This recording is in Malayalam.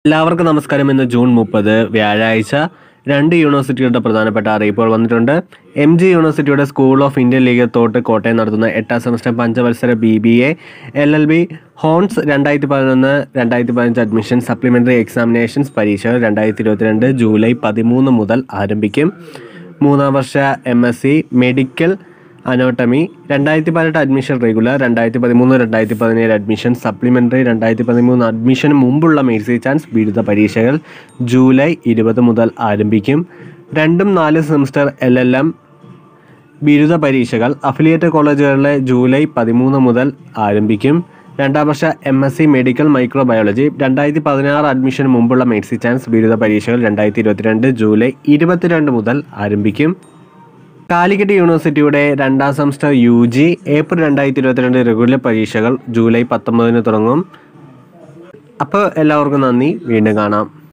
എല്ലാവർക്കും നമസ്കാരം ഇന്ന് ജൂൺ മുപ്പത് വ്യാഴാഴ്ച രണ്ട് യൂണിവേഴ്സിറ്റികളുടെ പ്രധാനപ്പെട്ട അറിയിപ്പുകൾ വന്നിട്ടുണ്ട് എം ജി യൂണിവേഴ്സിറ്റിയുടെ school of Indian legal thought Kottayam നടത്തുന്ന എട്ടാം സെമസ്റ്റർ പഞ്ചവത്സര B B A L L B hons രണ്ടായിരത്തി പതിനൊന്ന് രണ്ടായിരത്തി പതിനഞ്ച് അഡ്മിഷൻ സപ്ലിമെൻ്ററി എക്സാമിനേഷൻസ് പരീക്ഷകൾ രണ്ടായിരത്തി ഇരുപത്തിരണ്ട് ജൂലൈ പതിമൂന്ന് മുതൽ ആരംഭിക്കും മൂന്നാം വർഷ M S C medical anatomy രണ്ടായിരത്തി പതിനെട്ട് അഡ്മിഷൻ റെഗുലർ രണ്ടായിരത്തി പതിമൂന്ന് രണ്ടായിരത്തി പതിനേഴ് അഡ്മിഷൻ സപ്ലിമെൻ്ററി രണ്ടായിരത്തി പതിമൂന്ന് അഡ്മിഷന് മുമ്പുള്ള മേഴ്സി ചാൻസ് ബിരുദ പരീക്ഷകൾ ജൂലൈ ഇരുപത് മുതൽ ആരംഭിക്കും രണ്ടും നാല് സെമിസ്റ്റർ എൽ എൽ എം ബിരുദ പരീക്ഷകൾ അഫിലിയേറ്റ് കോളേജുകളിലെ ജൂലൈ പതിമൂന്ന് മുതൽ ആരംഭിക്കും രണ്ടാം വർഷ M S C medical microbiology രണ്ടായിരത്തി പതിനാറ് അഡ്മിഷന് മുമ്പുള്ള മേഴ്സി ചാൻസ് ബിരുദ പരീക്ഷകൾ രണ്ടായിരത്തി ഇരുപത്തിരണ്ട് ജൂലൈ ഇരുപത്തിരണ്ട് മുതൽ ആരംഭിക്കും കാലിക്കറ്റ് യൂണിവേഴ്സിറ്റിയുടെ രണ്ടാം സെമസ്റ്റർ യു ജി ഏപ്രിൽ രണ്ടായിരത്തി ഇരുപത്തിരണ്ട് റെഗുലർ പരീക്ഷകൾ ജൂലൈ പത്തൊമ്പതിന് തുടങ്ങും അപ്പോൾ എല്ലാവർക്കും നന്ദി വീണ്ടും കാണാം